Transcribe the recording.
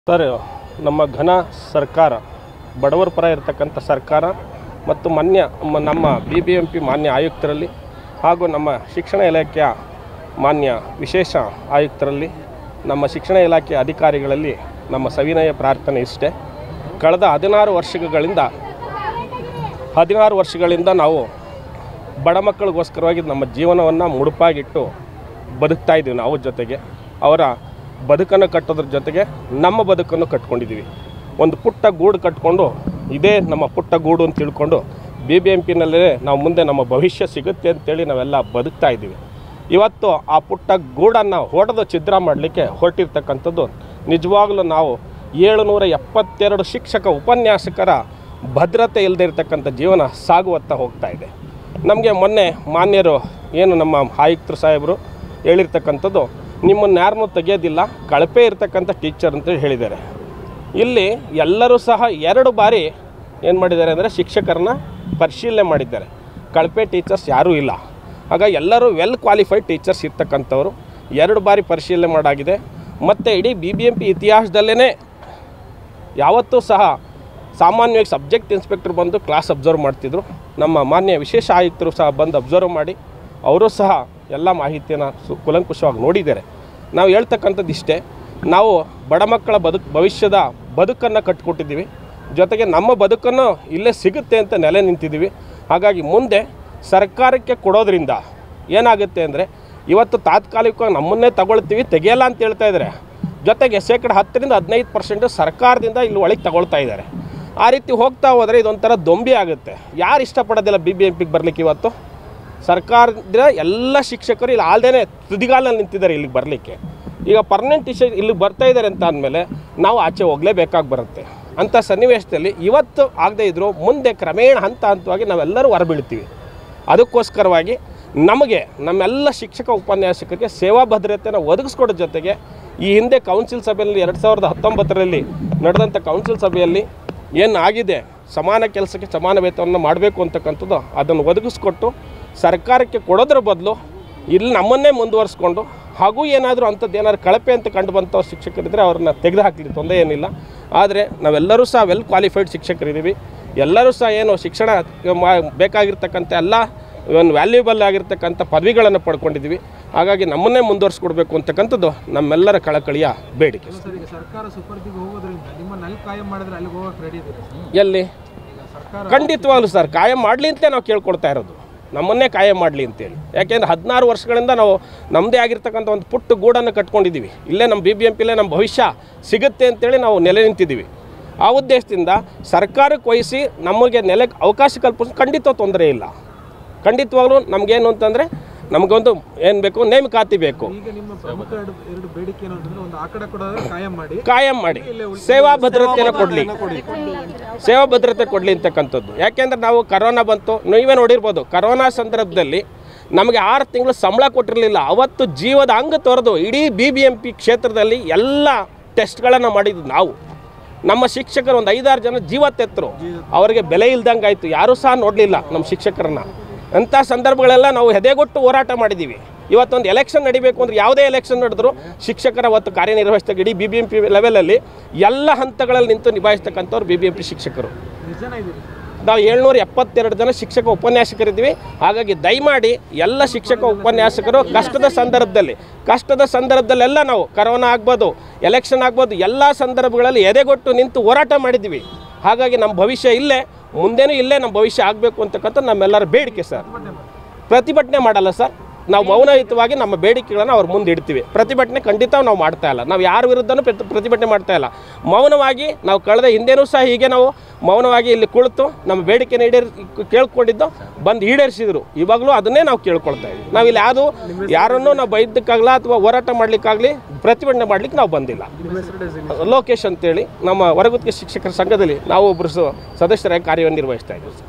sir ನಮ್ಮ ಘನ ಸರ್ಕಾರ ಬಡವರ ಪರ ಇರತಕ್ಕಂಥ ಸರ್ಕಾರ ಮತ್ತು ಮಾನ್ಯ ಮ- ನಮ್ಮ ಬಿ ಬಿ ಎಂ ಪಿ ಮಾನ್ಯ ಆಯುಕ್ತರಲ್ಲಿ ಹಾಗೂ ನಮ್ಮ ಶಿಕ್ಷಣ ಇಲಾಖೆಯ ಮಾನ್ಯ ವಿಶೇಷ ಆಯುಕ್ತರಲ್ಲಿ ನಮ್ಮ ಶಿಕ್ಷಣ ಇಲಾಖೆ ಅಧಿಕಾರಿಗಳಲ್ಲಿ ನಮ್ಮ ಸವಿನಯ ಪ್ರಾರ್ಥನೆ ಇಷ್ಟೇ ಕಳೆದ ಹದಿನಾರು ವರ್ಷಗಳಿಂದ ಹದಿನಾರು ವರ್ಷಗಳಿಂದ ನಾವು ಬಡ ಮಕ್ಕಳಿಗೋಸ್ಕರವಾಗಿ ನಮ್ಮ ಜೀವನವನ್ನು ಮುಡುಪಾಗಿಟ್ಟು ಬದುಕ್ತಾ ಇದ್ದೀವಿ ನಾವು ಜೊತೆಗೆ ಅವರ ಬದುಕನ್ನು ಕಟ್ಟೋದ್ರ ಜೊತೆಗೆ ನಮ್ಮ ಬದುಕನ್ನು ಕಟ್ಕೊಂಡಿದ್ದೀವಿ ಒಂದು ಪುಟ್ಟ ಗೂಡು ಕಟ್ಕೊಂಡು ಇದೇ ನಮ್ಮ ಪುಟ್ಟ ಗೂಡು ಅಂತ ತಿಳ್ಕೊಂಡು ಬಿ ಬಿ ಎಂ ಪಿನಲ್ಲೇ ನಾವು ಮುಂದೆ ನಮ್ಮ ಭವಿಷ್ಯ ಸಿಗುತ್ತೆ ಅಂತೇಳಿ ನಾವೆಲ್ಲ ಬದುಕ್ತಾ ಇದ್ದೀವಿ ಇವತ್ತು ಆ ಪುಟ್ಟ ಗೂಡನ್ನು ಹೊಡೆದು ಛಿದ್ರ ಮಾಡಲಿಕ್ಕೆ ಹೊರಟಿರ್ತಕ್ಕಂಥದ್ದು ನಿಜವಾಗಲೂ ನಾವು ಏಳುನೂರ ಎಪ್ಪತ್ತೆರಡು ಶಿಕ್ಷಕ ಉಪನ್ಯಾಸಕರ ಭದ್ರತೆ ಇಲ್ಲದೆ ಇರತಕ್ಕಂಥ ಜೀವನ ಸಾಗುವತ್ತ ಹೋಗ್ತಾ ಇದೆ ನಮಗೆ ಮೊನ್ನೆ ಮಾನ್ಯರು ಏನು ನಮ್ಮ ಆಯುಕ್ತರು ಸಾಹೇಬರು ಹೇಳಿರ್ತಕ್ಕಂಥದ್ದು ನಿಮ್ಮನ್ನು ಯಾರನ್ನೂ ತೆಗೆಯೋದಿಲ್ಲ ಕಳಪೆ ಇರ್ತಕ್ಕಂಥ ಟೀಚರ್ ಅಂತ ಹೇಳಿದ್ದಾರೆ ಇಲ್ಲಿ ಎಲ್ಲರೂ ಸಹ ಎರಡು ಬಾರಿ ಏನು ಮಾಡಿದ್ದಾರೆ ಅಂದರೆ ಶಿಕ್ಷಕರನ್ನ ಪರಿಶೀಲನೆ ಮಾಡಿದ್ದಾರೆ ಕಳಪೆ ಟೀಚರ್ಸ್ ಯಾರೂ ಇಲ್ಲ ಆಗ ಎಲ್ಲರೂ ವೆಲ್ ಕ್ವಾಲಿಫೈಡ್ ಟೀಚರ್ಸ್ ಇರ್ತಕ್ಕಂಥವ್ರು ಎರಡು ಬಾರಿ ಪರಿಶೀಲನೆ ಮಾಡಾಗಿದೆ ಮತ್ತು ಇಡೀ ಬಿ ಬಿ ಎಂ ಪಿ ಇತಿಹಾಸದಲ್ಲೇ ಯಾವತ್ತೂ ಸಹ ಸಾಮಾನ್ಯವಾಗಿ ಸಬ್ಜೆಕ್ಟ್ ಇನ್ಸ್ಪೆಕ್ಟರ್ ಬಂದು ಕ್ಲಾಸ್ ಅಬ್ಸರ್ವ್ ಮಾಡ್ತಿದ್ರು ನಮ್ಮ ಮಾನ್ಯ ವಿಶೇಷ ಆಯುಕ್ತರು ಸಹ ಬಂದು ಅಬ್ಸರ್ವ್ ಮಾಡಿ ಅವರು ಸಹ ಎಲ್ಲ ಮಾಹಿತಿಯನ್ನು ಸು ಕುಲಂಕುಷವಾಗಿ ನೋಡಿದ್ದಾರೆ ನಾವು ಹೇಳ್ತಕ್ಕಂಥದ್ದು ಇಷ್ಟೇ ನಾವು ಬಡ ಮಕ್ಕಳ ಬದುಕು ಭವಿಷ್ಯದ ಬದುಕನ್ನು ಕಟ್ಕೊಟ್ಟಿದ್ದೀವಿ ಜೊತೆಗೆ ನಮ್ಮ ಬದುಕನ್ನು ಇಲ್ಲೇ ಸಿಗುತ್ತೆ ಅಂತ ನೆಲೆ ನಿಂತಿದ್ದೀವಿ ಹಾಗಾಗಿ ಮುಂದೆ ಸರ್ಕಾರಕ್ಕೆ ಕೊಡೋದ್ರಿಂದ ಏನಾಗುತ್ತೆ ಅಂದರೆ ಇವತ್ತು ತಾತ್ಕಾಲಿಕವಾಗಿ ನಮ್ಮನ್ನೇ ತಗೊಳ್ತೀವಿ ತೆಗೆಯಲ್ಲ ಅಂತ ಹೇಳ್ತಾ ಇದ್ದಾರೆ ಜೊತೆಗೆ ಶೇಕಡ ಹತ್ತರಿಂದ ಹದಿನೈದು ಪರ್ಸೆಂಟ್ ಸರ್ಕಾರದಿಂದ ಇಲ್ಲಿ ಒಳಗೆ ತಗೊಳ್ತಾ ಇದ್ದಾರೆ ಆ ರೀತಿ ಹೋಗ್ತಾ ಹೋದರೆ ಇದೊಂಥರ ದೊಂಬಿ ಆಗುತ್ತೆ ಯಾರು ಇಷ್ಟಪಡೋದಿಲ್ಲ ಬಿ ಬಿ ಎಂ ಪಿಗೆ ಬರಲಿಕ್ಕೆ ಇವತ್ತು ಸರ್ಕಾರದ ಎಲ್ಲ ಶಿಕ್ಷಕರು ಇಲ್ಲಿ ಆಲ್ದೇನೆ ತುದಿಗಾಲಲ್ಲಿ ನಿಂತಿದ್ದಾರೆ ಇಲ್ಲಿಗೆ ಬರಲಿಕ್ಕೆ ಈಗ ಪರ್ಮನೆಂಟ್ ಇಶ್ಯೂ ಇಲ್ಲಿಗೆ ಬರ್ತಾ ಇದ್ದಾರೆ ಅಂತ ಅಂದಮೇಲೆ ನಾವು ಆಚೆ ಹೋಗಲೇಬೇಕಾಗಿ ಬರುತ್ತೆ ಅಂಥ ಸನ್ನಿವೇಶದಲ್ಲಿ ಇವತ್ತು ಆಗದೇ ಇದ್ದರೂ ಮುಂದೆ ಕ್ರಮೇಣ ಹಂತ ಹಂತವಾಗಿ ನಾವೆಲ್ಲರೂ ಹೊರಬೀಳ್ತೀವಿ ಅದಕ್ಕೋಸ್ಕರವಾಗಿ ನಮಗೆ ನಮ್ಮೆಲ್ಲ ಶಿಕ್ಷಕ ಉಪನ್ಯಾಸಕರಿಗೆ ಸೇವಾ ಭದ್ರತೆಯನ್ನು ಒದಗಿಸ್ಕೊಡೋ ಜೊತೆಗೆ ಈ ಹಿಂದೆ ಕೌನ್ಸಿಲ್ ಸಭೆಯಲ್ಲಿ ಎರಡು ಸಾವಿರದ ಹತ್ತೊಂಬತ್ತರಲ್ಲಿ ನಡೆದಂಥ ಕೌನ್ಸಿಲ್ ಸಭೆಯಲ್ಲಿ ಏನು ಆಗಿದೆ ಸಮಾನ ಕೆಲಸಕ್ಕೆ ಸಮಾನ ವೇತನವನ್ನು ಮಾಡಬೇಕು ಅಂತಕ್ಕಂಥದ್ದು ಅದನ್ನು ಒದಗಿಸ್ಕೊಟ್ಟು ಸರ್ಕಾರಕ್ಕೆ ಕೊಡೋದ್ರ ಬದಲು ಇಲ್ಲಿ ನಮ್ಮನ್ನೇ ಮುಂದುವರಿಸ್ಕೊಂಡು ಹಾಗೂ ಏನಾದರೂ ಅಂಥದ್ದು ಏನಾದ್ರು ಕಳಪೆ ಅಂತ ಕಂಡು ಬಂಥ ಶಿಕ್ಷಕರಿದ್ದರೆ ಅವ್ರನ್ನ ತೆಗೆದು ಹಾಕಲಿ ತೊಂದರೆ ಏನಿಲ್ಲ ಆದರೆ ನಾವೆಲ್ಲರೂ ಸಹ ವೆಲ್ ಕ್ವಾಲಿಫೈಡ್ ಶಿಕ್ಷಕರಿದ್ದೀವಿ ಎಲ್ಲರೂ ಸಹ ಏನು ಶಿಕ್ಷಣ ಮಾ- ಬೇಕಾಗಿರ್ತಕ್ಕಂಥ ಎಲ್ಲ ಒಂದು ವ್ಯಾಲ್ಯೂಬಲ್ ಆಗಿರ್ತಕ್ಕಂಥ ಪದವಿಗಳನ್ನು ಪಡ್ಕೊಂಡಿದ್ದೀವಿ ಹಾಗಾಗಿ ನಮ್ಮನ್ನೇ ಮುಂದುವರಿಸ್ಕೊಡ್ಬೇಕು ಅಂತಕ್ಕಂಥದ್ದು ನಮ್ಮೆಲ್ಲರ ಕಳಕಳಿಯ ಬೇಡಿಕೆ ಸರ್ ಈಗ ಸರ್ಕಾರ ಸುಪರ್ದಿಗೆ ಹೋಗೋದ್ರಿಂದ ನಿಮ್ಮನ್ನ ಅಲ್ಲಿ ಕಾಯಂ ಮಾಡಿದ್ರೆ ಅಲ್ಲಿಗೆ ಹೋಗಕ್ಕೆ ರೆಡಿ ಇದ್ದೀರಾ ಸರ್ ಎಲ್ಲಿ ಈಗ ಸರ್ಕಾರ ಖಂಡಿತವಾಗ್ಲೂ ಸರ್ ಕಾಯಂ ಮಾಡಲಿ ಅಂತ ನಾವು ಕೇಳ್ಕೊಡ್ತಾ ಇರೋದು ನಮ್ಮನ್ನೇ ಕಾಯಂ ಮಾಡಲಿ ಅಂತೇಳಿ ಯಾಕೆಂದ್ರೆ ಹದಿನಾರು ವರ್ಷಗಳಿಂದ ನಾವು ನಮ್ಮದೇ ಆಗಿರ್ತಕ್ಕಂಥ ಒಂದು ಪುಟ್ಟ ಗೂಡನ್ನು ಕಟ್ಕೊಂಡಿದ್ದೀವಿ ಇಲ್ಲೇ ನಮ್ಮ ಬಿ ಬಿ ಎಂ ಪಿಲೇ ನಮ್ಮ ಭವಿಷ್ಯ ಸಿಗುತ್ತೆ ಅಂತೇಳಿ ನಾವು ನೆಲೆ ನಿಂತಿದ್ದೀವಿ ಆ ಉದ್ದೇಶದಿಂದ ಸರ್ಕಾರಕ್ಕೆ ವಹಿಸಿ ನಮಗೆ ನೆಲೆ ಅವಕಾಶ ಕಲ್ಪಿಸ್ ಖಂಡಿತ ತೊಂದರೆ ಇಲ್ಲ ಖಂಡಿತವಾಗ್ಲೂ ನಮಗೇನು ಅಂತಂದರೆ ನಮಗೊಂದು ಏನು ಬೇಕು ನೇಮಕಾತಿ ಬೇಕು ಈಗ ನಿಮ್ಮ ಪ್ರಮುಖ ಎರಡು ಎರಡು ಬೇಡಿಕೆ ಏನು ಅಂತಂದ್ರೆ ಒಂದು ಆ ಕಡೆ ಕೊಡೋದ್ರೆ ಕಾಯಂ ಮಾಡಿ ಕಾಯಂ ಮಾಡಿ ಸೇವಾ ಭದ್ರತೆಯನ್ನು ಕೊಡಲಿ ಸೇವಾ ಭದ್ರತೆ ಕೊಡಲಿ ಅಂತಕ್ಕಂಥದ್ದು ಯಾಕೆಂದ್ರೆ ನಾವು ಕರೋನಾ ಬಂತು ನೀವೇ ನೋಡಿರ್ಬೋದು ಕರೋನಾ ಸಂದರ್ಭದಲ್ಲಿ ನಮಗೆ ಆರು ತಿಂಗಳು ಸಂಬಳ ಕೊಟ್ಟಿರಲಿಲ್ಲ ಅವತ್ತು ಜೀವದ ಅಂಗ ತೊರೆದು ಇಡೀ ಬಿ ಬಿ ಎಂ ಪಿ ಕ್ಷೇತ್ರದಲ್ಲಿ ಎಲ್ಲ ಟೆಸ್ಟ್ಗಳನ್ನು ಮಾಡಿದ್ದು ನಾವು ನಮ್ಮ ಶಿಕ್ಷಕರು ಒಂದು ಐದಾರು ಜನ ಜೀವ ತೆತ್ತರು ಅವರಿಗೆ ಬೆಲೆ ಇಲ್ದಂಗೆ ಆಯಿತು ಯಾರೂ ಸಹ ನೋಡಲಿಲ್ಲ ನಮ್ಮ ಶಿಕ್ಷಕರನ್ನ ಅಂಥ ಸಂದರ್ಭಗಳೆಲ್ಲ ನಾವು ಹೆದೆಗೊಟ್ಟು ಹೋರಾಟ ಮಾಡಿದ್ದೀವಿ ಇವತ್ತೊಂದು ಎಲೆಕ್ಷನ್ ನಡಿಬೇಕು ಅಂದ್ರೆ ಯಾವುದೇ ಎಲೆಕ್ಷನ್ ನಡೆದ್ರು ಶಿಕ್ಷಕರ ಅವತ್ತು ಕಾರ್ಯನಿರ್ವಹಿಸಿದಾಗ ಇಡೀ ಬಿ ಬಿ ಎಂ ಪಿ ಲೆವೆಲಲ್ಲಿ ಎಲ್ಲ ಹಂತಗಳಲ್ಲಿ ನಿಂತು ನಿಭಾಯಿಸ್ತಕ್ಕಂಥವ್ರು ಬಿ ಬಿ ಎಂ ಪಿ ಶಿಕ್ಷಕರು ನಿಜನ ಇದ್ದೀರಿ ನಾವು ಏಳ್ನೂರ ಎಪ್ಪತ್ತೆರಡು ಜನ ಶಿಕ್ಷಕ ಉಪನ್ಯಾಸಕರಿದ್ದೀವಿ ಹಾಗಾಗಿ ದಯಮಾಡಿ ಎಲ್ಲ ಶಿಕ್ಷಕ ಉಪನ್ಯಾಸಕರು ಕಷ್ಟದ ಸಂದರ್ಭದಲ್ಲಿ ಕಷ್ಟದ ಸಂದರ್ಭದಲ್ಲೆಲ್ಲ ನಾವು ಕರೋನಾ ಆಗ್ಬೋದು ಎಲೆಕ್ಷನ್ ಆಗ್ಬೋದು ಎಲ್ಲ ಸಂದರ್ಭಗಳಲ್ಲಿ ಎದೆಗೊಟ್ಟು ನಿಂತು ಹೋರಾಟ ಮಾಡಿದ್ದೀವಿ ಹಾಗಾಗಿ ನಮ್ಮ ಭವಿಷ್ಯ ಇಲ್ಲೇ ಮುಂದೇನೂ ಇಲ್ಲೇ ನಮ್ಮ ಭವಿಷ್ಯ ಆಗಬೇಕು ಅಂತಕ್ಕಂಥ ನಮ್ಮೆಲ್ಲರ ಬೇಡಿಕೆ ಸರ್ ಪ್ರತಿಭಟನೆ ಮಾಡಲ್ಲ ಸರ್ ನಾವು ಮೌನಯುತವಾಗಿ ನಮ್ಮ ಬೇಡಿಕೆಗಳನ್ನು ಅವ್ರ ಮುಂದೆ ಇಡ್ತೀವಿ ಪ್ರತಿಭಟನೆ ಖಂಡಿತ ನಾವು ಮಾಡ್ತಾ ಇಲ್ಲ ನಾವು ಯಾರ ವಿರುದ್ಧನೂ ಪ್ರತಿ ಪ್ರತಿಭಟನೆ ಮಾಡ್ತಾ ಇಲ್ಲ ಮೌನವಾಗಿ ನಾವು ಕಳೆದ ಹಿಂದೆನೂ ಸಹ ಹೀಗೆ ನಾವು ಮೌನವಾಗಿ ಇಲ್ಲಿ ಕುಳಿತು ನಮ್ಮ ಬೇಡಿಕೆನ ಈಡೇರ್ ಕೇಳ್ಕೊಂಡಿದ್ದು ಬಂದು ಈಡೇರಿಸಿದ್ರು ಇವಾಗಲೂ ಅದನ್ನೇ ನಾವು ಕೇಳ್ಕೊಳ್ತಾ ಇದ್ದೀವಿ ನಾವು ಇಲ್ಲಿ ಯಾವುದು ಯಾರನ್ನೂ ನಾವು ಬೈದಕ್ಕಾಗಲ್ಲ ಅಥವಾ ಹೋರಾಟ ಮಾಡಲಿಕ್ಕಾಗಲಿ ಪ್ರತಿಭಟನೆ ಮಾಡಲಿಕ್ಕೆ ನಾವು ಬಂದಿಲ್ಲ ನಿಮ್ಮ ಹೆಸರು ಡೈಸ್ ಲೋಕೇಶ್ ಅಂತೇಳಿ ನಮ್ಮ ಹೊರಗುತ್ತಿಗೆ ಶಿಕ್ಷಕರ ಸಂಘದಲ್ಲಿ ನಾವು ಒಬ್ಬರು ಸದಸ್ಯರಾಗಿ ಕಾರ್ಯನಿರ್ವಹಿಸ್ತಾ ಇದ್ದೀವಿ